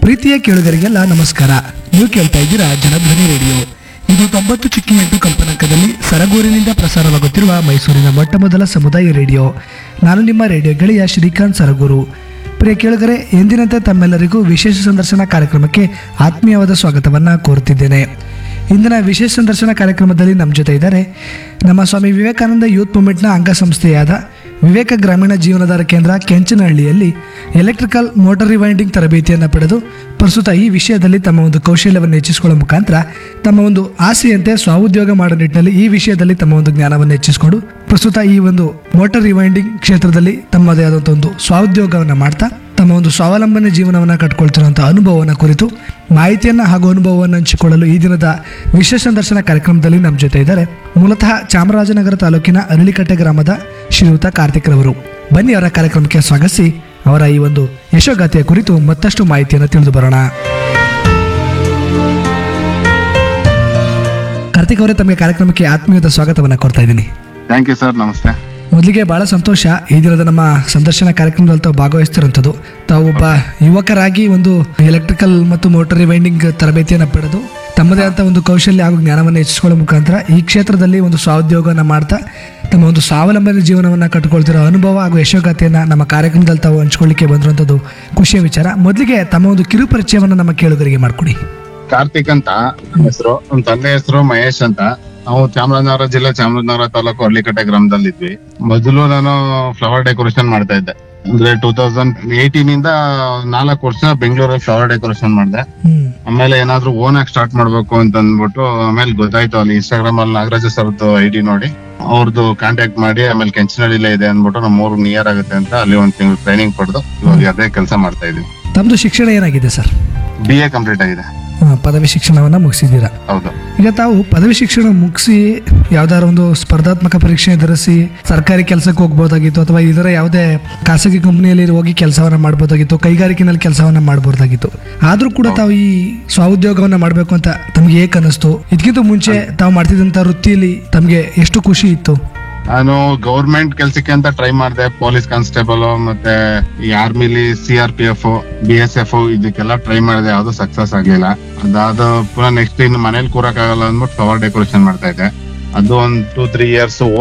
ಪ್ರೀತಿಯ ಕೇಳುಗರಿಗೆಲ್ಲ ನಮಸ್ಕಾರ ನೀವು ಕೇಳ್ತಾ ಇದ್ದೀರಾ ಜನಧ್ವನಿ ರೇಡಿಯೋ ಇದು ತೊಂಬತ್ತು ಚಿಕ್ಕಿ ಎಂಟು ಕಂಪನಾಂಕದಲ್ಲಿ ಸರಗೂರಿನಿಂದ ಪ್ರಸಾರವಾಗುತ್ತಿರುವ ಮೈಸೂರಿನ ಮೊಟ್ಟ ಮೊದಲ ಸಮುದಾಯ ರೇಡಿಯೋ ನಾನು ನಿಮ್ಮ ರೇಡಿಯೋ ಗೆಳೆಯ ಶ್ರೀಕಾಂತ್ ಸರಗೂರು ಪ್ರಿಯ ಕೇಳುಗರೆ ಎಂದಿನಂತೆ ತಮ್ಮೆಲ್ಲರಿಗೂ ವಿಶೇಷ ಸಂದರ್ಶನ ಕಾರ್ಯಕ್ರಮಕ್ಕೆ ಆತ್ಮೀಯವಾದ ಸ್ವಾಗತವನ್ನು ಕೋರುತ್ತಿದ್ದೇನೆ ಇಂದಿನ ವಿಶೇಷ ಸಂದರ್ಶನ ಕಾರ್ಯಕ್ರಮದಲ್ಲಿ ನಮ್ಮ ಜೊತೆ ಇದ್ದಾರೆ ನಮ್ಮ ಸ್ವಾಮಿ ವಿವೇಕಾನಂದ ಯೂತ್ ಮೂವ್ಮೆಂಟ್ನ ಅಂಗಸಂಸ್ಥೆಯಾದ ವಿವೇಕ ಗ್ರಾಮೀಣ ಜೀವನಾಧಾರ ಕೇಂದ್ರ ಕೆಂಚನಹಳ್ಳಿಯಲ್ಲಿ ಎಲೆಕ್ಟ್ರಿಕಲ್ ಮೋಟಾರ್ ರಿವೈಂಡಿಂಗ್ ತರಬೇತಿಯನ್ನು ಪಡೆದು ಪ್ರಸ್ತುತ ಈ ವಿಷಯದಲ್ಲಿ ತಮ್ಮ ಒಂದು ಕೌಶಲ್ಯವನ್ನು ಹೆಚ್ಚಿಸಿಕೊಳ್ಳುವ ಮುಖಾಂತರ ತಮ್ಮ ಒಂದು ಆಸೆಯಂತೆ ಸ್ವಾಉದ್ಯೋಗ ಮಾಡೋ ನಿಟ್ಟಿನಲ್ಲಿ ಈ ವಿಷಯದಲ್ಲಿ ತಮ್ಮ ಒಂದು ಜ್ಞಾನವನ್ನು ಹೆಚ್ಚಿಸಿಕೊಂಡು ಪ್ರಸ್ತುತ ಈ ಒಂದು ಮೋಟಾರ್ ರಿವೈಂಡಿಂಗ್ ಕ್ಷೇತ್ರದಲ್ಲಿ ತಮ್ಮದೇ ಆದಂಥ ಒಂದು ಸ್ವಾಉದ್ಯೋಗವನ್ನು ಮಾಡ್ತಾ ತಮ್ಮ ಒಂದು ಸ್ವಾವಲಂಬನೆ ಜೀವನವನ್ನು ಕಟ್ಕೊಳ್ತಿರುವಂಥ ಅನುಭವವನ್ನು ಕುರಿತು ಮಾಹಿತಿಯನ್ನು ಹಾಗೂ ಅನುಭವವನ್ನು ಹಂಚಿಕೊಳ್ಳಲು ಈ ದಿನದ ವಿಶೇಷ ಸಂದರ್ಶನ ಕಾರ್ಯಕ್ರಮದಲ್ಲಿ ನಮ್ಮ ಜೊತೆ ಇದ್ದಾರೆ ಮೂಲತಃ ಚಾಮರಾಜನಗರ ತಾಲೂಕಿನ ಅರಳಿಕಟ್ಟೆ ಗ್ರಾಮದ ಶ್ರೀಯುತ ಕಾರ್ತಿಕ್ ರವರು ಬನ್ನಿ ಅವರ ಕಾರ್ಯಕ್ರಮಕ್ಕೆ ಸ್ವಾಗತಿಸಿ ಅವರ ಈ ಒಂದು ಯಶೋಗಾಥೆಯ ಕುರಿತು ಮತ್ತಷ್ಟು ಮಾಹಿತಿಯನ್ನು ತಿಳಿದು ಬರೋಣ ಕಾರ್ತಿಕ್ ಅವರೇ ತಮಗೆ ಕಾರ್ಯಕ್ರಮಕ್ಕೆ ಆತ್ಮೀಯದ ಸ್ವಾಗತವನ್ನು ಕೊಡ್ತಾ ಇದ್ದೀನಿ ಥ್ಯಾಂಕ್ ಯು ಸರ್ ನಮಸ್ತೆ ಮೊದಲಿಗೆ ಬಹಳ ಸಂತೋಷ ಈ ದಿನದ ನಮ್ಮ ಸಂದರ್ಶನ ಕಾರ್ಯಕ್ರಮದಲ್ಲಿ ತಾವು ಭಾಗವಹಿಸ್ತಿರುವಂಥದ್ದು ತಾವು ಒಬ್ಬ ಯುವಕರಾಗಿ ಒಂದು ಎಲೆಕ್ಟ್ರಿಕಲ್ ಮತ್ತು ಮೋಟರ್ ರಿವೈಂಡಿಂಗ್ ತರಬೇತಿಯನ್ನು ಪಡೆದು ತಮ್ಮದೇ ಆದ ಒಂದು ಕೌಶಲ್ಯ ಹಾಗೂ ಜ್ಞಾನವನ್ನು ಹೆಚ್ಚಿಸಿಕೊಳ್ಳೋ ಮುಖಾಂತರ ಈ ಕ್ಷೇತ್ರದಲ್ಲಿ ಒಂದು ಸ್ವಾಉದ್ಯೋಗವನ್ನು ಮಾಡ್ತಾ ತಮ್ಮ ಒಂದು ಸ್ವಾವಲಂಬನೆ ಜೀವನವನ್ನು ಕಟ್ಟಿಕೊಳ್ತಿರೋ ಅನುಭವ ಹಾಗೂ ಯಶೋಗಾಥೆಯನ್ನು ನಮ್ಮ ಕಾರ್ಯಕ್ರಮದಲ್ಲಿ ತಾವು ಹಂಚ್ಕೊಳ್ಳಿಕ್ಕೆ ಬಂದಿರುವಂಥದ್ದು ಖುಷಿಯ ವಿಚಾರ ಮೊದಲಿಗೆ ತಮ್ಮ ಒಂದು ಕಿರು ಪರಿಚಯವನ್ನು ನಮ್ಮ ಕೇಳುಗರಿಗೆ ಮಾಡಿಕೊಡಿ ಕಾರ್ತಿಕ್ ಅಂತ ನನ್ನ ಹೆಸರು ನಮ್ಮ ತಂದೆ ಹೆಸರು ಮಹೇಶ್ ಅಂತ ನಾವು ಚಾಮರಾಜನಗರ ಜಿಲ್ಲೆ ಚಾಮರಾಜನಗರ ತಾಲೂಕು ಹಳ್ಳಿಕಟ್ಟೆ ಗ್ರಾಮದಲ್ಲಿ ಇದ್ವಿ ಮೊದಲು ನಾನು ಫ್ಲವರ್ ಡೆಕೋರೇಷನ್ ಮಾಡ್ತಾ ಇದ್ದೆ ಅಂದ್ರೆ ಟೂ ತೌಸಂಡ್ ಏಯ್ಟೀನ್ ಇಂದ ನಾಲ್ಕು ವರ್ಷ ಬೆಂಗಳೂರಲ್ಲಿ ಫ್ಲವರ್ ಡೆಕೋರೇಷನ್ ಮಾಡಿದೆ ಹ್ಮ್ ಆಮೇಲೆ ಏನಾದ್ರೂ ಓನ್ ಆಗಿ ಸ್ಟಾರ್ಟ್ ಮಾಡ್ಬೇಕು ಅಂತ ಅಂದ್ಬಿಟ್ಟು ಆಮೇಲೆ ಗೊತ್ತಾಯ್ತು ಅಲ್ಲಿ ಇನ್ಸ್ಟಾಗ್ರಾಮ್ ಅಲ್ಲಿ ನಾಗರಾಜ ಸರ್ದು ಐಡಿ ನೋಡಿ ಅವ್ರದ್ದು ಕಾಂಟ್ಯಾಕ್ಟ್ ಮಾಡಿ ಆಮೇಲೆ ಕೆಂಚನಹಳ್ಳಿಲೇ ಇದೆ ಅಂದ್ಬಿಟ್ಟು ನಮ್ಮ ಊರು ನಿಯರ್ ಆಗುತ್ತೆ ಅಂತ ಅಲ್ಲಿ ಒಂದ್ ತಿಂಗಳು ಟ್ರೈನಿಂಗ್ ಪಡೆದು ಇವಾಗ ಅದೇ ಕೆಲಸ ಮಾಡ್ತಾ ಇದೀವಿ ತಮ್ಮದು ಶಿಕ್ಷಣ ಏನಾಗಿದೆ ಸರ್ ಬಿ ಎ ಕಂಪ್ಲೀಟ್ ಆಗಿದೆ ಆ, ಪದವಿ ಶಿಕ್ಷಣವನ್ನು ಮುಗಿಸಿದ್ದೀರಾ ಹೌದು ಈಗ ತಾವು ಪದವಿ ಶಿಕ್ಷಣ ಮುಗಿಸಿ ಯಾವ್ದಾರ ಒಂದು ಸ್ಪರ್ಧಾತ್ಮಕ ಪರೀಕ್ಷೆ ಎದುರಿಸಿ ಸರ್ಕಾರಿ ಕೆಲಸಕ್ಕೆ ಹೋಗ್ಬೋದಾಗಿತ್ತು ಅಥವಾ ಇದರ ಯಾವುದೇ ಖಾಸಗಿ ಕಂಪನಿಯಲ್ಲಿ ಹೋಗಿ ಕೆಲಸವನ್ನ ಮಾಡ್ಬೋದಾಗಿತ್ತು ಕೈಗಾರಿಕೆನಲ್ಲಿ ಕೆಲಸವನ್ನ ಮಾಡ್ಬೋದಾಗಿತ್ತು ಆದ್ರೂ ಕೂಡ ತಾವು ಈ ಸ್ವಾಉದ್ಯೋಗವನ್ನ ಮಾಡ್ಬೇಕು ಅಂತ ತಮ್ಗೆ ಏಕ್ ಅನಿಸ್ತು ಇದಕ್ಕಿಂತ ಮುಂಚೆ ತಾವು ಮಾಡ್ತಿದ್ದಂತ ವೃತ್ತಿಯಲ್ಲಿ ತಮ್ಗೆ ಎಷ್ಟು ಖುಷಿ ಇತ್ತು ನಾನು ಗೌರ್ಮೆಂಟ್ ಕೆಲ್ಸಕ್ಕೆ ಅಂತ ಟ್ರೈ ಮಾಡಿದೆ ಪೊಲೀಸ್ ಕಾನ್ಸ್ಟೇಬಲ್ ಮತ್ತೆ ಈ ಆರ್ಮಿಲಿ C R P F B S F ಇದಕ್ಕೆಲ್ಲ ಟ್ರೈ ಮಾಡಿದೆ ಯಾವ್ದು ಸಕ್ಸಸ್ ಆಗ್ಲಿಲ್ಲ ಅದಾದ ಪುನಃ ನೆಕ್ಸ್ಟ್ ಇನ್ನು ಮನೇಲಿ ಕೂರಕ್ ಆಗಲ್ಲ ಅಂದ್ಬಿಟ್ಟು ಫ್ಲವರ್ ಡೆಕೋರೇಷನ್ ಮಾಡ್ತಾ ಇದ್ದೆ ಅದು ಒಂದ್ ಟೂ ತ್ರೀ ಇಯರ್ಸ್